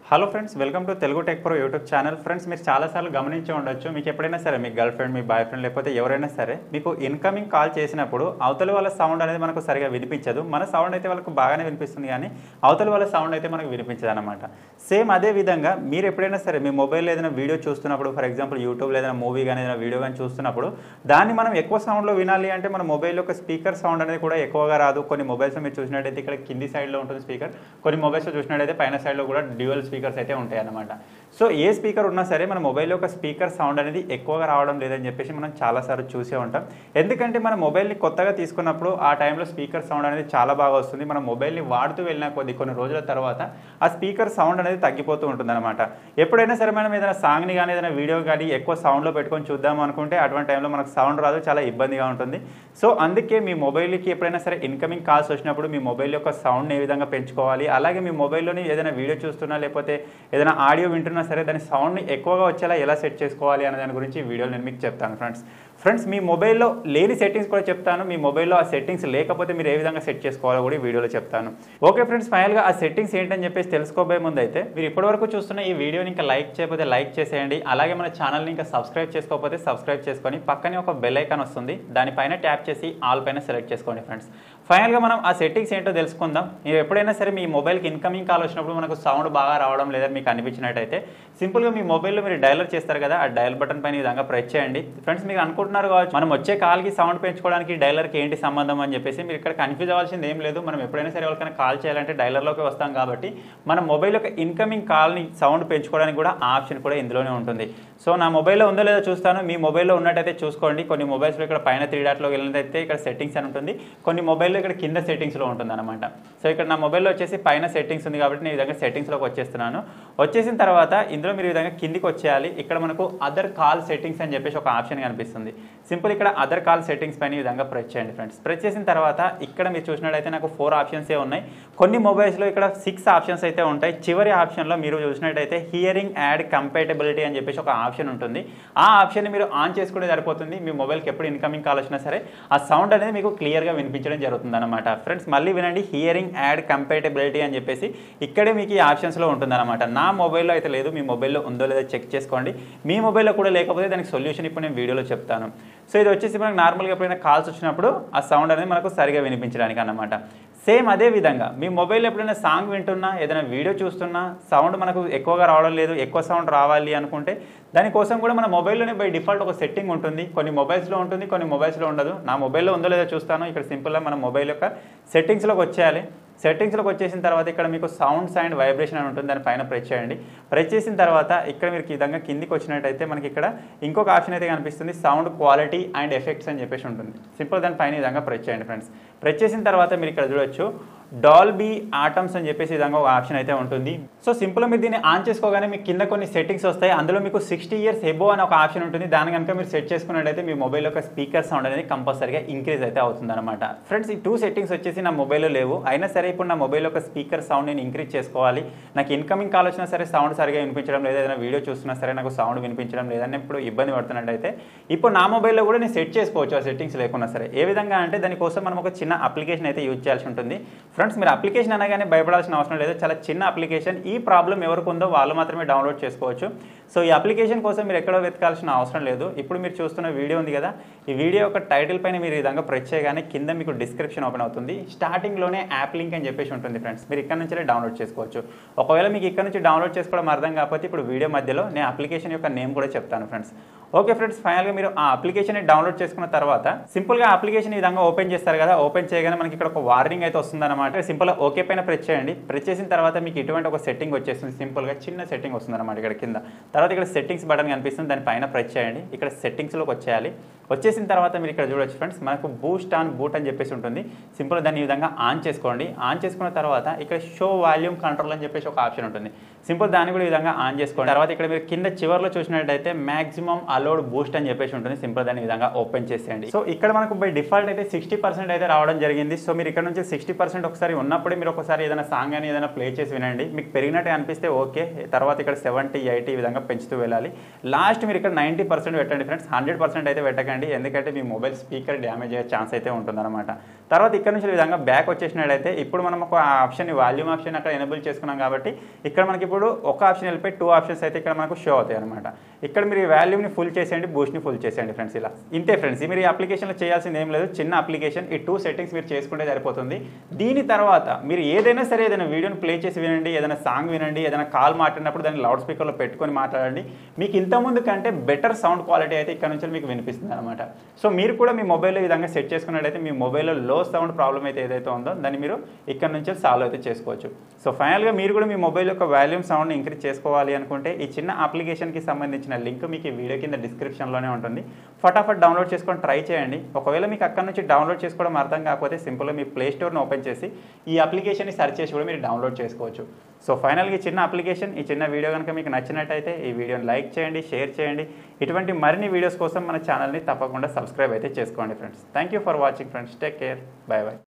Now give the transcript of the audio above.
hello friends welcome to Telugu tech pro YouTube channel friends మీరు చాలాసార్లు గమనించి ఉండొచ్చు మీకు ఎప్పుడైనా సరే మీ గర్ల్ ఫ్రెండ్ మీ బాయ్ ఫ్రెండ్ లేకపోతే ఎవరైనా సరే మీకు ఇన్కమింగ్ కాల్ చేసినప్పుడు అవతల వాళ్ళ సౌండ్ అనేది మనకు సరిగా వినిపించదు మన సౌండ్ అయితే వాళ్ళకు బాగానే వినిపిస్తుంది కానీ అవతల వాళ్ళ సౌండ్ అయితే మనకు వినిపించదు అనమాట సేమ్ అదే విధంగా మీరు ఎప్పుడైనా సరే మీ మొబైల్లో ఏదైనా వీడియో చూస్తున్నప్పుడు ఫర్ ఎగ్జాంపుల్ యూట్యూబ్లో ఏదైనా మూవీ కానీ ఏదైనా వీడియో కానీ చూస్తున్నప్పుడు దాన్ని మనం ఎక్కువ సౌండ్లో వినాలి అంటే మన మొబైల్ యొక్క స్పీకర్ సౌండ్ అనేది కూడా ఎక్కువగా రాదు కొన్ని మొబైల్స్ మీరు చూసినట్టయితే ఇక్కడ కింది సైడ్లో ఉంటుంది స్పీకర్ కొన్ని మొబైల్స్ చూసినట్టయితే పైన సైడ్లో కూడా డ్యూయల్ స్పీకర్స్ అయితే ఉంటాయి అన్నమాట సో ఏ స్పీకర్ ఉన్నా సరే మన మొబైల్ యొక్క స్పీకర్ సౌండ్ అనేది ఎక్కువగా రావడం లేదని చెప్పేసి మనం చాలాసార్లు చూసే ఉంటాం ఎందుకంటే మన మొబైల్ని కొత్తగా తీసుకున్నప్పుడు ఆ టైంలో స్పీకర్ సౌండ్ అనేది చాలా బాగా వస్తుంది మన మొబైల్ని వాడుతూ వెళ్ళిన కొద్ది కొన్ని రోజుల తర్వాత ఆ స్పీకర్ సౌండ్ అనేది తగ్గిపోతూ ఉంటుంది అనమాట ఎప్పుడైనా సరే మనం ఏదైనా సాంగ్ని కానీ ఏదైనా వీడియో కానీ ఎక్కువ సౌండ్లో పెట్టుకొని చూద్దాం అనుకుంటే అటువంటి టైంలో మనకు సౌండ్ రాదు చాలా ఇబ్బందిగా ఉంటుంది సో అందుకే మీ మొబైల్కి ఎప్పుడైనా సరే ఇన్కమింగ్ కాల్స్ వచ్చినప్పుడు మీ మొబైల్ యొక్క సౌండ్ని ఏ విధంగా పెంచుకోవాలి అలాగే మీ మొబైల్లోని ఏదైనా వీడియో చూస్తున్నా లేకపోతే ఏదైనా ఆడియో వింటున్నా సరే దాని సౌండ్ని ఎక్కువగా వచ్చేలా ఎలా సెట్ చేసుకోవాలి అనే దాని గురించి ఈ వీడియోలో నేను మీకు చెప్తాను ఫ్రెండ్స్ ఫ్రెండ్స్ మీ మొబైల్లో లేని సెట్టింగ్స్ కూడా చెప్తాను మీ మొబైల్లో ఆ సెట్టింగ్స్ లేకపోతే మీరు ఏ విధంగా సెట్ చేసుకోవాలో కూడా ఈ వీడియోలో చెప్తాను ఓకే ఫ్రెండ్స్ ఫైనల్గా ఆ సెట్టింగ్స్ ఏంటని చెప్పేసి తెలుసుకోబోయే ముందు అయితే మీరు ఇప్పటివరకు చూస్తున్న ఈ వీడియోని ఇంకా లైక్ చేయకపోతే లైక్ చేసేయండి అలాగే మన ఛానల్ని ఇంకా సబ్స్క్రైబ్ చేసుకోకపోతే సబ్స్క్రైబ్ చేసుకొని పక్కనే ఒక బెల్ ఐకాన్ వస్తుంది దానిపైన ట్యాప్ చేసి ఆల్ పైన సెలెక్ట్ చేసుకోండి ఫ్రెండ్స్ ఫైనల్గా మనం ఆ సెట్టింగ్స్ ఏంటో తెలుసుకుందాం మీరు ఎప్పుడైనా సరే మీ మొబైల్కి ఇన్కమింగ్ కాల్ వచ్చినప్పుడు మనకు సౌండ్ బాగా రావడం లేదని మీకు అనిపించినట్టయితే సింపుల్గా మీ మొబైల్లో మీరు డైలర్ చేస్తారు కదా ఆ డయల్ బటన్ పైన ఈ విధంగా ప్రెస్ చేయండి ఫ్రెండ్స్ మీరు అనుకుంటున్నారు కావచ్చు మనం వచ్చే కాల్కి సౌండ్ పెంచుకోవడానికి డైలర్కి ఏంటి సంబంధం అని చెప్పేసి మీరు ఇక్కడ కన్ఫ్యూజ్ అవ్వాల్సింది ఏం లేదు మనం ఎప్పుడైనా సరే ఎవరికైనా కాల్ చేయాలంటే డైలర్లోకి వస్తాం కాబట్టి మన మొబైల్ యొక్క ఇన్కమింగ్ కాల్ని సౌండ్ పెంచుకోవడానికి కూడా ఆ ఆప్షన్ కూడా ఇందులోనే ఉంటుంది సో నా మొబైల్లో ఉందో లేదో చూస్తాను మీ మొబైల్లో ఉన్నట్టయితే చూసుకోండి కొన్ని మొబైల్స్లో ఇక్కడ పైన త్రీ డాట్లో వెళ్ళినట్టయితే ఇక్కడ సెట్టింగ్స్ అని ఉంటుంది కొన్ని మొబైల్లో ఇక్కడ కింద సెట్టింగ్స్లో ఉంటుంది అనమాట సో ఇక్కడ నా మొబైల్లో వచ్చేసి పైన సెట్టింగ్స్ ఉంది కాబట్టి నేను ఈ విధంగా సెట్టింగ్స్లోకి వచ్చేస్తున్నాను వచ్చేసిన తర్వాత ఇందులో మీరు ఈ విధంగా కిందికి వచ్చేయాలి ఇక్కడ మనకు అదర్ కాల్ సెట్టింగ్స్ అని చెప్పేసి ఒక ఆప్షన్ కనిపిస్తుంది సింపుల్ ఇక్కడ అదర్ కాల్ సెట్టింగ్స్ పైన ఈ విధంగా ప్రెస్ చేయండి ఫ్రెండ్స్ ప్రెస్ చేసిన తర్వాత ఇక్కడ మీరు చూసినట్టయితే నాకు ఫోర్ ఆప్షన్సే ఉన్నాయి కొన్ని మొబైల్స్లో ఇక్కడ సిక్స్ ఆప్షన్స్ అయితే ఉంటాయి చివరి ఆప్షన్లో మీరు చూసినట్టయితే హియరింగ్ యాడ్ కంపేటబిలిటీ అని చెప్పేసి ఒక ఆప్షన్ ఉంటుంది ఆ ఆప్షన్ని మీరు ఆన్ చేసుకుంటే సరిపోతుంది మీ మొబైల్కి ఎప్పుడు ఇన్కమింగ్ కాల్ వచ్చినా సరే ఆ సౌండ్ అనేది మీకు క్లియర్గా వినిపించడం జరుగుతుంది అనమాట ఫ్రెండ్స్ మళ్ళీ వినండి హియరింగ్ యాడ్ కంపేటబిలిటీ అని చెప్పేసి ఇక్కడే మీకు ఈ ఆప్షన్స్లో ఉంటుందన్నమాట నా మొబైల్లో అయితే లేదు మీ మొబైల్లో ఉందో లేదో చెక్ చేసుకోండి మీ మొబైల్లో కూడా లేకపోతే దానికి సొల్యూషన్ ఇప్పుడు నేను వీడియోలో చెప్తాను సో ఇది వచ్చేసి మనకు నార్మల్గా ఎప్పుడైనా కాల్స్ వచ్చినప్పుడు ఆ సౌండ్ అనేది మనకు సరిగా వినిపించడానికి అన్నమాట సేమ్ అదే విధంగా మీ మొబైల్ ఎప్పుడైనా సాంగ్ వింటున్నా ఏదైనా వీడియో చూస్తున్నా సౌండ్ మనకు ఎక్కువగా రావడం లేదు ఎక్కువ సౌండ్ రావాలి అనుకుంటే దానికోసం కూడా మన మొబైల్లోనే బై డిఫాల్ట్ ఒక సెట్టింగ్ ఉంటుంది కొన్ని మొబైల్స్లో ఉంటుంది కొన్ని మొబైల్స్లో ఉండదు నా మొబైల్లో ఉందో లేదో చూస్తాను ఇక్కడ సింపుల్గా మన మొబైల్ యొక్క సెట్టింగ్స్లోకి వచ్చేయాలి సెట్టింగ్స్లోకి వచ్చేసిన తర్వాత ఇక్కడ మీకు సౌండ్స్ అండ్ వైబ్రేషన్ అని ఉంటుంది దాని పైన ప్రెస్ చేయండి ప్రెస్ చేసిన తర్వాత ఇక్కడ మీరు ఈ విధంగా కిందికి వచ్చినట్టయితే మనకి ఇక్కడ ఇంకొక ఆప్షన్ అయితే కనిపిస్తుంది సౌండ్ క్వాలిటీ అండ్ ఎఫెక్ట్స్ అని చెప్పేసి ఉంటుంది సింపుల్ దాని పైన ఈ విధంగా ప్రెస్ చేయండి ఫ్రెండ్స్ ప్రెస్ చేసిన తర్వాత మీరు ఇక్కడ చూడొచ్చు డాల్బీ ఆటమ్స్ అని చెప్పేసి ఈ విధంగా ఒక ఆప్షన్ అయితే ఉంటుంది సో సింపుల్గా మీరు దీన్ని ఆన్ చేసుకోగానే మీకు కింద కొన్ని సెట్టింగ్స్ వస్తాయి అందులో మీకు సిక్స్టీ ఇయర్స్ ఎబో అని ఒక ఆప్షన్ ఉంటుంది దాని కనుక మీరు సెట్ చేసుకున్నట్టయితే మీ మొబైల్ యొక్క స్పీకర్ సౌండ్ అనేది కంపల్సరీగా ఇంక్రీజ్ అయితే అవుతుంది అనమాట ఫ్రెండ్స్ ఈ టూ సెట్టింగ్స్ వచ్చేసి నా మొబైల్లో లేవు అయినా సరే ఇప్పుడు నా మొబైల్ యొక్క స్పీకర్ సౌండ్ నేను ఇంక్రీజ్ చేసుకోవాలి నాకు ఇన్కమింగ్ కాల్ వచ్చినా సరే సౌండ్ సరిగా వినిపించడం లేదు ఏదైనా వీడియో చూస్తున్నా సరే నాకు సౌండ్ వినిపించడం లేదని ఇప్పుడు ఇబ్బంది పడుతున్నట్టయితే ఇప్పుడు నా మొబైల్లో కూడా నేను సెట్ చేసుకోవచ్చు ఆ సెట్టింగ్స్ లేకున్నా సరే ఏ విధంగా అంటే దానికోసం మనం ఒక చిన్న అప్లికేషన్ అయితే యూజ్ చేయాల్సి ఉంటుంది ఫ్రెండ్స్ మీరు అప్లికేషన్ అనగానే భయపడాల్సిన అవసరం లేదు చాలా చిన్న అప్లికేషన్ ఈ ప్రాబ్లం ఎవరికి ఉందో వాళ్ళు మాత్రమే డౌన్లోడ్ చేసుకోవచ్చు సో ఈ అప్లికేషన్ కోసం మీరు ఎక్కడో వెతకాల్సిన అవసరం లేదు ఇప్పుడు మీరు చూస్తున్న వీడియో ఉంది కదా ఈ వీడియో యొక్క టైటిల్ పైన మీరు ఈ విధంగా ప్రెస్ చేయగానే కింద మీకు డిస్క్రిప్షన్ ఓపెన్ అవుతుంది స్టార్టింగ్లోనే యాప్ లింక్ అని చెప్పేసి ఉంటుంది ఫ్రెండ్స్ మీరు ఇక్కడ నుంచే డౌన్లోడ్ చేసుకోవచ్చు ఒకవేళ మీకు ఇక్కడ నుంచి డౌన్లోడ్ చేసుకోవడం అర్థం కాకపోతే ఇప్పుడు వీడియో మధ్యలో నేను అప్లికేషన్ యొక్క నేమ్ కూడా చెప్తాను ఫ్రెండ్స్ ఓకే ఫ్రెండ్స్ ఫైనల్గా మీరు ఆ అప్లికేషన్ డౌన్లోడ్ చేసుకున్న తర్వాత సింపుల్గా అప్లికేషన్ ఈ విధంగా ఓపెన్ చేస్తారు కదా ఓపెన్ చేయగానే మనకి ఇక్కడ ఒక వార్నింగ్ అయితే వస్తుందన్నమాట సింపుల్గా ఓకే పైన ప్రెస్ చేయండి ప్రెస్ చేసిన తర్వాత మీకు ఇటువంటి ఒక సెట్టింగ్ వచ్చేస్తుంది సింపుల్గా చిన్న సెట్టింగ్ వస్తుంది అనమాట ఇక్కడ కింద తర్వాత ఇక్కడ సెట్టింగ్స్ బటన్ కనిపిస్తుంది దాని పైన ప్రెస్ చేయండి ఇక్కడ సెట్టింగ్స్లోకి వచ్చేయాలి వచ్చేసిన తర్వాత మీరు ఇక్కడ చూడొచ్చు ఫ్రెండ్స్ మనకు బూస్ట్ ఆన్ బూట్ అని చెప్పేసి ఉంటుంది సింపుల్ దాన్ని ఈ విధంగా ఆన్ చేసుకోండి ఆన్ చేసుకున్న తర్వాత ఇక్కడ షో వాల్యూమ్ కంట్రోల్ అని చెప్పేసి ఒక ఆప్షన్ ఉంటుంది సింపుల్ దాన్ని కూడా ఈ విధంగా ఆన్ చేసుకోండి తర్వాత ఇక్కడ మీరు కింద చివరిలో చూసినట్టయితే మాక్సిమం అలౌడ్ బూస్ట్ అని చెప్పేసి ఉంటుంది సింపుల్ దాన్ని ఈ విధంగా ఓపెన్ చేసేయండి సో ఇక్కడ మనకు బై డిఫాల్ట్ అయితే సిక్స్టీ పర్సెంట్ అయితే రావడం జరిగింది సో మీరు ఇక్కడ నుంచి సిక్స్టీ పర్సెంట్ ఒకసారి ఉన్నప్పుడే మీరు ఒకసారి ఏదైనా సాంగ్ అని ఏదైనా ప్లే చేసి వినండి మీకు పెరిగినట్టు అనిపిస్తే ఓకే తర్వాత ఇక్కడ సెవెంటీ ఎయిటీ ఈ విధంగా పెంచుతూ వెళ్ళాలి లాస్ట్ మీరు ఇక్కడ నైంటీ పర్సెంట్ పెట్టండి ఫ్రెండ్స్ హండ్రెడ్ పర్సెంట్ అయితే పెట్టకండి చేయకండి ఎందుకంటే మీ మొబైల్ స్పీకర్ డ్యామేజ్ అయ్యే ఛాన్స్ అయితే ఉంటుందన్నమాట తర్వాత ఇక్కడ నుంచి ఈ విధంగా బ్యాక్ వచ్చేసినట్టయితే ఇప్పుడు మనం ఒక ఆప్షన్ వాల్యూమ్ ఆప్షన్ అక్కడ ఎనేబుల్ చేసుకున్నాం కాబట్టి ఇక్కడ మనకి ఇప్పుడు ఒక ఆప్షన్ వెళ్ళిపోయి టూ ఆప్షన్స్ అయితే ఇక్కడ మనకు షో అవుతాయి అనమాట ఇక్కడ మీరు ఈ వాల్యూమ్ని ఫుల్ చేసేయండి బూస్ట్ని ఫుల్ చేసేయండి ఫ్రెండ్స్ ఇలా ఇంతే ఫ్రెండ్స్ మీరు ఈ అప్లికేషన్లో చేయాల్సింది ఏం లేదు చిన్న అప్లికేషన్ ఈ టూ సెట్టింగ్స్ మీరు చేసుకుంటే సరిపోతుంది దీని తర్వాత మీరు ఏదైనా సరే ఏదైనా వీడియోని ప్లే చేసి వినండి ఏదైనా సాంగ్ వినండి ఏదైనా కాల్ మాట్లాడినప్పుడు దాన్ని లౌడ్ స్పీకర్లో పెట్టుకొని మాట్లాడండి మీకు ఇంతకుముందు కంటే బెటర్ సౌండ్ క్వాలిటీ అయితే ఇక్కడ నుంచి మీకు వినిపిస్తుంది అనమాట సో మీరు కూడా మీ మొబైల్లో ఈ విధంగా సెట్ చేసుకున్నట్టయితే మీ మొబైల్లో లో సౌండ్ ప్రాబ్లం అయితే ఏదైతే ఉందో దాన్ని మీరు ఇక్కడ నుంచి సాల్వ్ అయితే చేసుకోవచ్చు సో ఫైనల్గా మీరు కూడా మీ మొబైల్ యొక్క వాల్యూమ్ సౌండ్ ఇంక్రీజ్ చేసుకోవాలి అనుకుంటే ఈ చిన్న అప్లికేషన్కి సంబంధించిన లింక్ మీకు ఈ వీడియో కింద డిస్క్రిప్షన్లోనే ఉంటుంది ఫటాఫట్ డౌన్లోడ్ చేసుకొని ట్రై చేయండి ఒకవేళ మీకు అక్కడ నుంచి డౌన్లోడ్ చేసుకోవడం అర్థం కాకపోతే సింపుల్గా మీ ప్లే స్టోర్ని ఓపెన్ చేసి ఈ అప్లికేషన్ని సెర్చ్ చేసి కూడా మీరు డౌన్లోడ్ చేసుకోవచ్చు సో ఫైనల్గా ఈ చిన్న అప్లికేషన్ ఈ చిన్న వీడియో కనుక మీకు నచ్చినట్టయితే ఈ వీడియోని లైక్ చేయండి షేర్ చేయండి ఇటువంటి మరిన్ని వీడియోస్ కోసం మన ఛానల్ని తప్పకుండా సబ్స్క్రైబ్ అయితే చేసుకోండి friends thank you for watching friends take care bye by